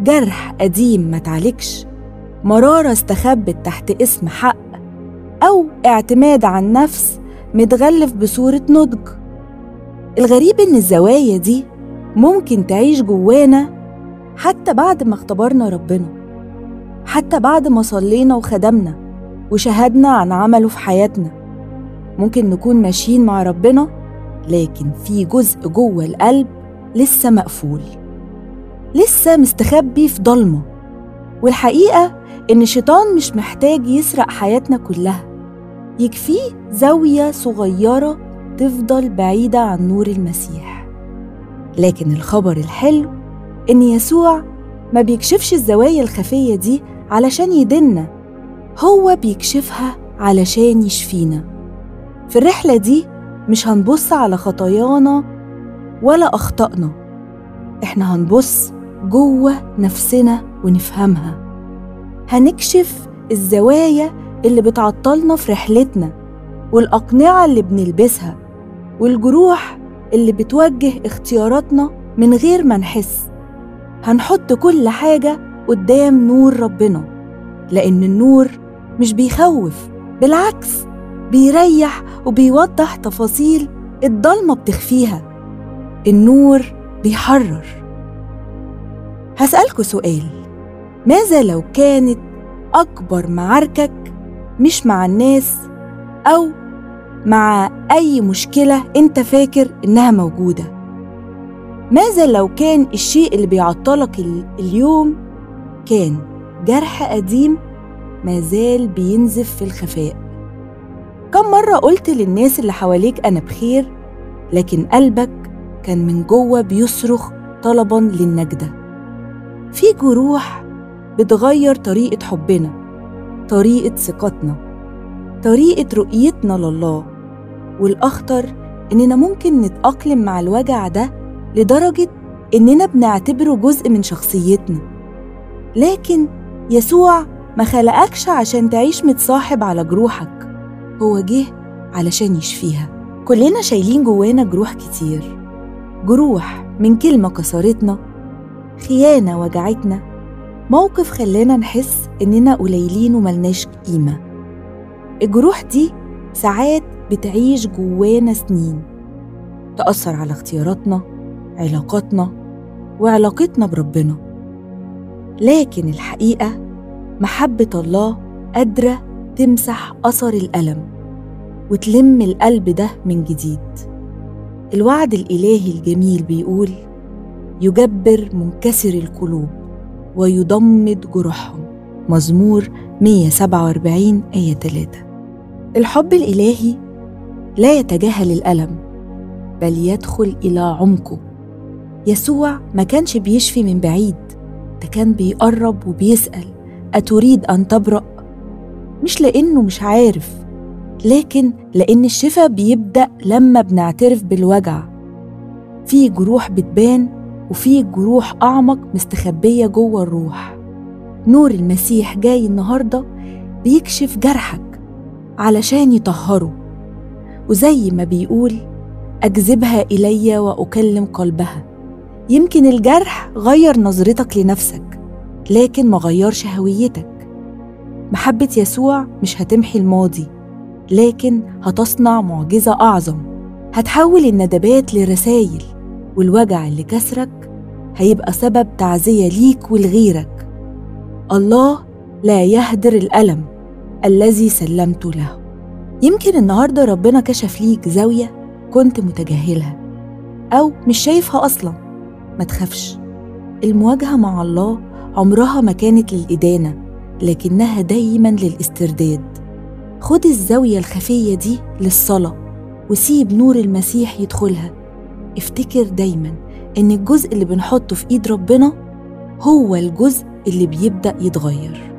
جرح قديم ما تعالجش مرارة استخبت تحت اسم حق أو اعتماد على النفس متغلف بصورة نضج الغريب إن الزوايا دي ممكن تعيش جوانا حتى بعد ما اختبرنا ربنا حتى بعد ما صلينا وخدمنا وشهدنا عن عمله في حياتنا ممكن نكون ماشيين مع ربنا لكن في جزء جوه القلب لسه مقفول لسه مستخبي في ضلمه والحقيقه ان الشيطان مش محتاج يسرق حياتنا كلها يكفيه زاويه صغيره تفضل بعيده عن نور المسيح لكن الخبر الحلو ان يسوع ما بيكشفش الزوايا الخفيه دي علشان يدنا هو بيكشفها علشان يشفينا في الرحله دي مش هنبص على خطايانا ولا اخطائنا احنا هنبص جوه نفسنا ونفهمها هنكشف الزوايا اللي بتعطلنا في رحلتنا والأقنعة اللي بنلبسها والجروح اللي بتوجه اختياراتنا من غير ما نحس هنحط كل حاجة قدام نور ربنا لأن النور مش بيخوف بالعكس بيريح وبيوضح تفاصيل الضلمة بتخفيها النور بيحرر هسألكوا سؤال ماذا لو كانت أكبر معاركك مش مع الناس أو مع أي مشكلة أنت فاكر إنها موجودة ماذا لو كان الشيء اللي بيعطلك اليوم كان جرح قديم مازال بينزف في الخفاء كم مرة قلت للناس اللي حواليك أنا بخير لكن قلبك كان من جوه بيصرخ طلبا للنجدة في جروح بتغير طريقة حبنا طريقة ثقتنا طريقة رؤيتنا لله والأخطر إننا ممكن نتأقلم مع الوجع ده لدرجة إننا بنعتبره جزء من شخصيتنا لكن يسوع ما خلقكش عشان تعيش متصاحب على جروحك هو جه علشان يشفيها كلنا شايلين جوانا جروح كتير جروح من كلمة كسرتنا خيانة وجعتنا موقف خلانا نحس إننا قليلين وملناش قيمة الجروح دي ساعات بتعيش جوانا سنين تأثر على اختياراتنا علاقاتنا وعلاقتنا بربنا لكن الحقيقة محبة الله قادرة تمسح أثر الألم وتلم القلب ده من جديد الوعد الإلهي الجميل بيقول يجبر منكسر القلوب ويضمد جروحهم مزمور 147 آية 3 الحب الإلهي لا يتجاهل الألم بل يدخل إلى عمقه يسوع ما كانش بيشفي من بعيد ده كان بيقرب وبيسأل أتريد أن تبرأ؟ مش لأنه مش عارف لكن لأن الشفاء بيبدأ لما بنعترف بالوجع في جروح بتبان وفي جروح أعمق مستخبية جوه الروح نور المسيح جاي النهاردة بيكشف جرحك علشان يطهره وزي ما بيقول أجذبها إلي وأكلم قلبها يمكن الجرح غير نظرتك لنفسك لكن ما غيرش هويتك محبة يسوع مش هتمحي الماضي لكن هتصنع معجزة أعظم هتحول الندبات لرسايل والوجع اللي كسرك هيبقى سبب تعزية ليك ولغيرك الله لا يهدر الألم الذي سلمت له يمكن النهاردة ربنا كشف ليك زاوية كنت متجاهلها أو مش شايفها أصلا ما تخافش المواجهة مع الله عمرها ما كانت للإدانة لكنها دايما للاسترداد خد الزاوية الخفية دي للصلاة وسيب نور المسيح يدخلها افتكر دايما إن الجزء اللي بنحطه في إيد ربنا هو الجزء اللي بيبدأ يتغير